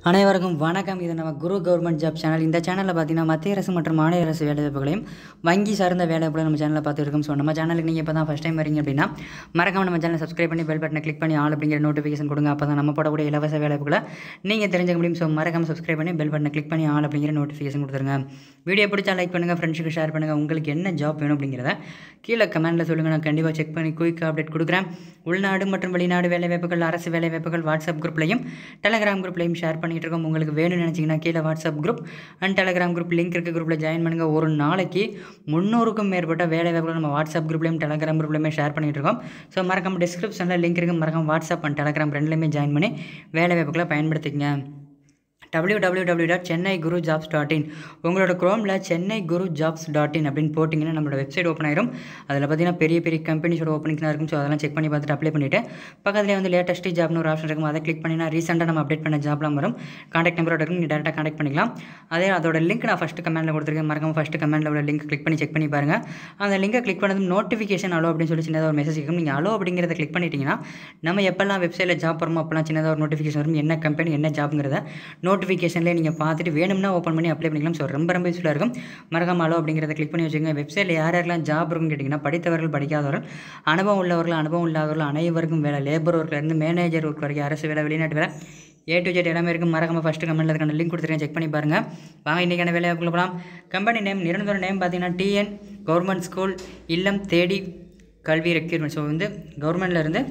அனைவருக்கும் வணக்கம் இது நம்ம குரு கவர்மெண்ட் ஜாப் சேனல் இந்த சேனலில் பார்த்தீங்கன்னா மத்திய அரசு மற்றும் மாநில அரசு வேலைவாய்ப்புகளையும் வங்கி சார்ந்த வேலைவாய்ப்புகளை நம்ம சேனலில் பார்த்துருக்கோம் ஸோ நம்ம சேனலுக்கு நீங்கள் இப்போ தான் ஃபஸ்ட் டைம் வரீங்க அப்படின்னா மறக்காம நம்ம சேனலை சப்ஸ்கிரைப் பண்ணி பெல் பட்டனை கிளிக் பண்ணி ஆல் அப்படிங்கிற நோட்டிஃபிகேஷன் கொடுங்க அப்போ தான் நம்ம போடக்கூடிய இலவச வேலைவாய்ப்புகளை நீங்கள் தெரிஞ்சுக்க முடியும் ஸோ மறக்காம சப்ஸ்கிரைப் பண்ணி பெல் பட்டனை கிளிக் பண்ணி ஆல் அப்படிங்கிற நோட்டிஃபிகேஷன் கொடுத்துருங்க வீடியோ பிடிச்சா லைக் பண்ணுங்கள் ஃப்ரெண்ட்ஸுக்கு ஷேர் பண்ணுங்கள் உங்களுக்கு என்ன ஜாப் வேணும் அப்படிங்கிறத கீழே கமெண்ட்டில் சொல்லுங்கள் நான் கண்டிப்பாக செக் பண்ணி குயிக்காக அப்டேட் கொடுக்குறேன் உள்நாடு மற்றும் வெளிநாடு வேலைவாய்ப்புகள் அரசு வேலைவாய்ப்புகள் வாட்ஸ்அப் குரூப்லையும் டெலகிராம் குரூப்லையும் ஷேர் பண்ணிகிட்டு இருக்கோம் உங்களுக்கு வேணும்னு நினச்சிங்கன்னா கீழே WhatsApp group and Telegram group link இருக்க குரூப்பில் ஜாயின் பண்ணுங்கள் ஒரு நாளைக்கு முந்நூறுக்கும் மேற்பட்ட வேலைவாய்ப்புகள் நம்ம வாட்ஸ்அப் குரூப்லையும் டெலகிராம் குரூப்லையுமே ஷேர் பண்ணிகிட்டு இருக்கோம் ஸோ மறக்காம டிஸ்கிரிப்ஷனில் லிங்க் இருக்குது மறக்காம வாட்ஸ்அப் அண்ட் டெலகிராம் ரெண்டுலையுமே ஜாயின் பண்ணி வேலைவாய்ப்புகளை பயன்படுத்திக்கங்க W W W dot Chennai Guru jobs dot in உங்களோட குரோமில் Chennai Guru jobs dot in அப்படின்னு போட்டிங்கன்னா நம்மளோட வெப்சைட் ஓப்பன் ஆயிரும் அதில் பார்த்தீங்கன்னா பெரிய பெரிய கம்பெனிஸோட ஓப்பனிங்லாம் இருக்கும் ஸோ அதெல்லாம் செக் பண்ணி பார்த்துட்டு அப்ளை பண்ணிவிட்டு பக்கத்துலேயே வந்து லேட்டஸ்ட் ஜாப்னு ஒரு ஆப்ஷன் இருக்கும் அதை கிளிக் பண்ணினா ரீசெண்டாக நம்ம அப்டேட் பண்ண ஜாப்லாம் வரும் காண்டாக்ட் நம்பரோட இருக்கும் நீங்கள் டேரெக்டாக காண்டாக்ட் பண்ணிக்கலாம் அதே அதோட லிங்க் நான் ஃபஸ்ட்டு கமெண்ட்டில் கொடுத்துருக்கேன் மறக்காம ஃபஸ்ட்டு கமெண்ட்டில் உள்ள லிங்க் கிளிக் பண்ணி செக் பண்ணி பாருங்கள் அந்த லிங்கை கிளிக் பண்ணதும் நோட்டிஃபிகேஷன் அலோ அப்படின்னு சொல்லி சின்னதாக ஒரு மெசேஜ் இருக்கும் நீங்கள் அலோ அப்படிங்கிறத கிளிக் பண்ணிட்டீங்கன்னா நம்ம எப்போல்லாம் வெப்சைட்டில் ஜாப் போகிறோமோ அப்போல்லாம் சின்னதாக ஒரு நோட்டிஃபிகேஷன் வரும் என்ன கம்பெனி என்ன ஜாப்ங்கிறத நோட்டிஃபிகேஷன்லேயே நீங்கள் பார்த்துட்டு வேணும்னா ஓப்பன் பண்ணி அப்ளை பண்ணிக்கலாம் ஸோ ரொம்ப ரொம்ப யூஸ்ஃபுல்லாக இருக்கும் மறக்காம அலோ அப்படிங்கிறத கிளிக் பண்ணி வச்சுக்கோங்க வெப்சைட்டில் யார் யாரெல்லாம் ஜாப் இருக்குன்னு கேட்டிங்கன்னா படித்தவர்கள் படிக்காதவர்கள் அனுபவம் உள்ளவர்கள் அனுபவம் இல்லாதவர்கள் அனைவருக்கும் வேலை லேபர் ஒர்க்லேருந்து மேனேஜர் ஒர்க் வரைக்கும் அரசு வேலை வெளிநாட்டு வேலை ஏ டு ஜெட் எல்லாமே இருக்கும் மறக்காம ஃபஸ்ட்டு கமெண்ட்டில் அதுக்கான லிங்க் கொடுத்துருக்கேன் செக் பண்ணி பாருங்கள் வாங்க இன்றைக்கான வேலையாக்குள்ள போகலாம் கம்பெனி நேம் நிரந்தர நேம் பார்த்தீங்கன்னா டிஎன் கவர்மெண்ட் ஸ்கூல் இல்லம் தேடி கல்வி ரெக்யூர்மெண்ட் ஸோ வந்து கவர்மெண்ட்லேருந்து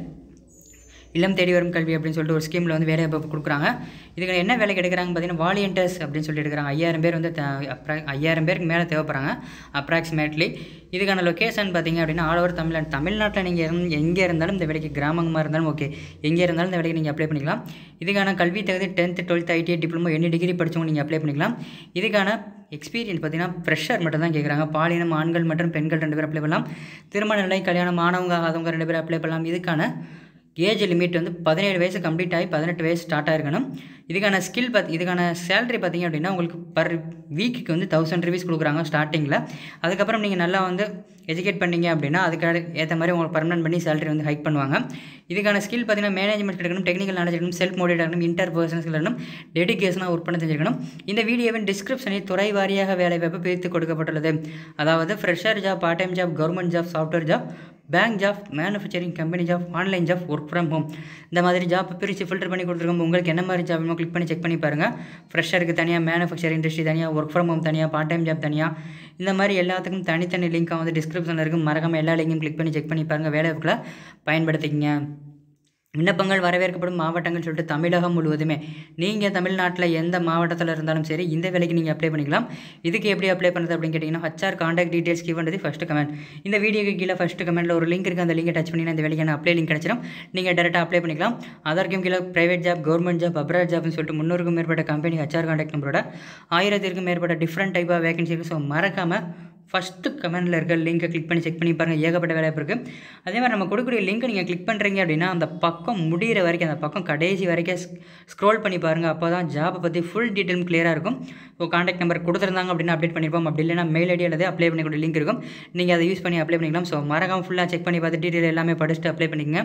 இல்லம் தேடி வரும் கல்வி அப்படின்னு சொல்லிட்டு ஒரு ஸ்கீமில் வந்து வேலை வாய்ப்பு கொடுக்குறாங்க இதுக்கு என்ன வேலைக்கு எடுக்கிறாங்க பார்த்தீங்கன்னா வாலியன்டர்ஸ் அப்படின்னு சொல்லிட்டு எடுக்கிறாங்க ஐயாயிரம் பேர் வந்து ஐயாயிரம் பேருக்கு மேலே தேவைப்படுறாங்க அப்ராக்சிமேட்லி இதுக்கான லொக்கேஷன் பார்த்தீங்க அப்படின்னா ஆல் ஓவர் தமிழ்நாடு தமிழ்நாட்டில் நீங்கள் இருந்து எங்கே இருந்தாலும் இந்த வேலைக்கு கிராமமாக இருந்தாலும் ஓகே எங்கே இருந்தாலும் இந்த வேலைக்கு நீங்கள் அப்ளை பண்ணிக்கலாம் இதுக்கான கல்வி தகுதி டென்த்து டுவெல்த் ஐடிஐ டிப்ளமோ என்ன டிகிரி படித்தவங்க நீங்கள் அப்ளை பண்ணிக்கலாம் இதுக்கான எக்ஸ்பீரியன்ஸ் பார்த்தீங்கன்னா ஃப்ரெஷர் மட்டும் தான் கேட்குறாங்க பாலினம் ஆண்கள் மற்றும் பெண்கள் ரெண்டு பேர் அப்ளை பண்ணலாம் திருமண நிலை கல்யாணம் ஆனவங்க ஆகாதவங்க ரெண்டு பேர் அப்ளை பண்ணலாம் இதுக்கான ஏஜ் லிமிட் வந்து பதினேழு வயசு கம்ப்ளீட் ஆகி பதினெட்டு வயசு ஸ்டார்ட் ஆயிருக்கணும் இதுக்கான ஸ்கில் பார்த்து இதுக்கான சேலரி பார்த்தீங்க அப்படின்னா உங்களுக்கு பர் வீக்குக்கு வந்து தௌசண்ட் ருபீஸ் கொடுக்குறாங்க ஸ்டார்டிங்கில் அதுக்கப்புறம் நீங்கள் நல்லா வந்து எஜுகேட் பண்ணீங்க அப்படின்னா அதுக்காக ஏற்ற மாதிரி உங்களுக்கு பர்மனன்ட் பண்ணி சேலரி வந்து ஹைக் பண்ணுவாங்க இதுக்கான ஸ்கில் பார்த்தீங்கன்னா மேனேஜ்மெண்ட் இருக்கணும் டெக்னிக்கல் நாலேஜ் இருக்கணும் செல்ஃப் மோட்டிவேட் இருக்கணும் இன்டர் பர்சன்ஸ் இருக்கணும் டெடிகேஷனாக ஒர்க் பண்ண தெரிஞ்சிருக்கணும் இந்த வீடியோவின் டிஸ்கிரிப்ஷனில் துறை வாரியாக வேலைவாய்ப்பு பிரித்து கொடுக்கப்பட்டுள்ளது அதாவது fresher job part time job government job software job bank job manufacturing company job online job work from home இந்த மாதிரி ஜாப் பிரித்து ஃபில்டர் பண்ணி கொடுத்துருக்கோம் உங்களுக்கு என்ன மாதிரி ஜாப் வேணுமோ கிளிக் பண்ணி செக் பண்ணி பாருங்கள் ஃப்ரெஷருக்கு தனியாக மேனுஃபேக்சரிங் இண்டஸ்ட்ரி தனியாக ஒர்க் ஃப்ரம் ஹோம் தனியாக பார்ட் டைம் ஜாப் தனியாக இந்த மாதிரி எல்லாத்துக்கும் தனித்தனி லிங்க்காக வந்து டிஸ்கிரிப்ஷனில் இருக்கும் மறக்காமல் எல்லா லிங்கையும் கிளிக் பண்ணி செக் பண்ணி பாருங்கள் வேலைவாய்ப்புகளை பயன்படுத்திக்கங்க விண்ணப்பங்கள் வரவேற்கப்படும் மாவட்டங்கள் சொல்லிட்டு தமிழகம் முழுவதுமே நீங்கள் தமிழ்நாட்டில் எந்த மாவட்டத்தில் இருந்தாலும் சரி இந்த வேலைக்கு நீங்கள் அப்ளை பண்ணிக்கலாம் இதுக்கு எப்படி அப்ளை பண்ணுறது அப்படின்னு கேட்டிங்கன்னா ஹச்ஆர் காண்டாக்ட் டீட்டெயில்ஸ் கிவன்றது ஃபஸ்ட்டு கமெண்ட் இந்த வீடியோக்கு கீழே ஃபஸ்ட்டு கமெண்ட்டில் ஒரு லிங்க் இருக்குது அந்த லிங்கை டச் பண்ணி இந்த வேலைக்கான அப்ளை லிங்க் கிடச்சிடும் நீங்கள் டேரெக்டாக அப்ளை பண்ணிக்கலாம் அதற்கும் கீழே private job government job abroad ஜாப்னு சொல்லிட்டு முந்நூறுக்கும் மேற்பட்ட கம்பெனி ஹச்ஆர் காண்டாக்ட் நம்பரோட ஆயிரத்திற்கும் மேற்பட்ட டிஃப்ரெண்ட் டைப் ஆஃப் வேகன்சி இருக்குது ஸோ மறக்காமல் ஃபஸ்ட்டு கமெண்டில் இருக்க லிங்கை கிளிக் பண்ணி செக் பண்ணி பாருங்கள் ஏகப்பட்ட வேலை இருக்குது அதே மாதிரி நம்ம கொடுக்கக்கூடிய லிங்க்கை நீங்கள் கிளிக் பண்ணுறீங்க அப்படின்னா அந்த பக்கம் முடிகிற வரைக்கும் அந்த பக்கம் கடைசி வரைக்கும் ஸ்க்ரோல் பண்ணி பாருங்கள் அப்போ தான் ஜாப்பை பற்றி ஃபுல் டீட்டெயில் கிளியராக இருக்கும் ஸோ காண்டாக்ட் நம்பர் கொடுத்துருந்தாங்க அப்படின்னா அப்டேட் பண்ணியிருப்போம் அப்படி இல்லைனா மெயில் ஐடி அல்லது அப்ளை பண்ணக்கூடிய லிங்க் இருக்கும் நீங்கள் அதை யூஸ் பண்ணி அப்ளை பண்ணிக்கலாம் ஸோ மறக்காம ஃபுல்லாக செக் பண்ணி பார்த்து டீட்டெயில் எல்லாமே படிச்சுட்டு அப்ளை பண்ணிக்கங்க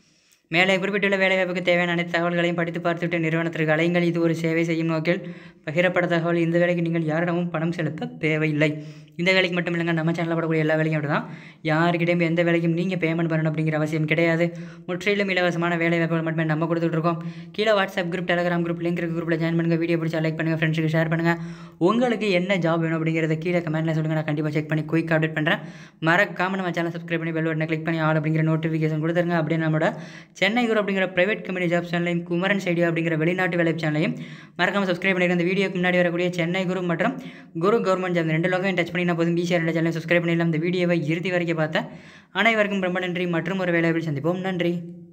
மேலே குறிப்பிட்டுள்ள வேலைவாய்ப்புக்கு தேவையான அனைத்து தகவல்களையும் படித்து பார்த்துவிட்டு நிறுவனத்திற்கு அலைங்கள் இது ஒரு சேவை செய்யும் நோக்கில் பகிரப்பட தகவல் இந்த வேலைக்கு நீங்கள் யாரிடமும் பணம் செலுத்த தேவையில்லை இந்த வேலைக்கு மட்டும் இல்லைங்க நம்ம சேனலில் படக்கூடிய எல்லா வேலையும் அப்படி தான் யாருக்கிட்டையும் எந்த வேலைக்கும் நீங்கள் பேமெண்ட் பண்ணணும் அப்படிங்கிற அவசியம் கிடையாது முற்றிலும் இலவசமான வேலை வாய்ப்புகள் மட்டுமே நம்ம கொடுத்துட்ருக்கோம் கீழே WhatsApp group Telegram group link இருக்க குரூப்பில் ஜாயின் பண்ணுங்கள் வீடியோ பிடிச்சா லைக் பண்ணுங்கள் ஃப்ரெண்ட்ஸுக்கு ஷேர் பண்ணுங்கள் உங்களுக்கு என்ன ஜாப் வேணும் அப்படிங்கிறத கீழே கமெண்ட்டில் சொல்லுங்கள் நான் கண்டிப்பாக செக் பண்ணி குயிக் அப்டேட் பண்ணுறேன் மறக்காமல் நம்ம சேனல் சப்ஸ்கிரைப் பண்ணி பெல் பட்டனை கிளிக் பண்ணி ஆல் அப்படிங்கிற நோட்டிஃபிகேஷன் கொடுத்துருங்க அப்படியே நம்மளோட சென்னை குரு அப்படிங்கிற பிரைவேட் கம்பெனி ஜாப் சேனலையும் குமரன் சைடியோ அப்படிங்கிற வெளிநாட்டு வேலை சேனலையும் மறக்காமல் சப்ஸ்கிரைப் பண்ணிருக்க இந்த வீடியோக்கு முன்னாடி வரக்கூடிய சென்னை குரு மற்றும் குரு கவர்மெண்ட் ஜாப் ரெண்டு லோகம் டச் பண்ணினா போதும் ஈஸியாக ரெண்டு சேனலையும் சப்ஸ்கிரைப் பண்ணிடலாம் இந்த வீடியோவை இறுதி வரைக்கும் பார்த்தேன் அனைவருக்கும் ரொம்ப நன்றி மற்றும் ஒரு வேலையில் சந்திப்போம் நன்றி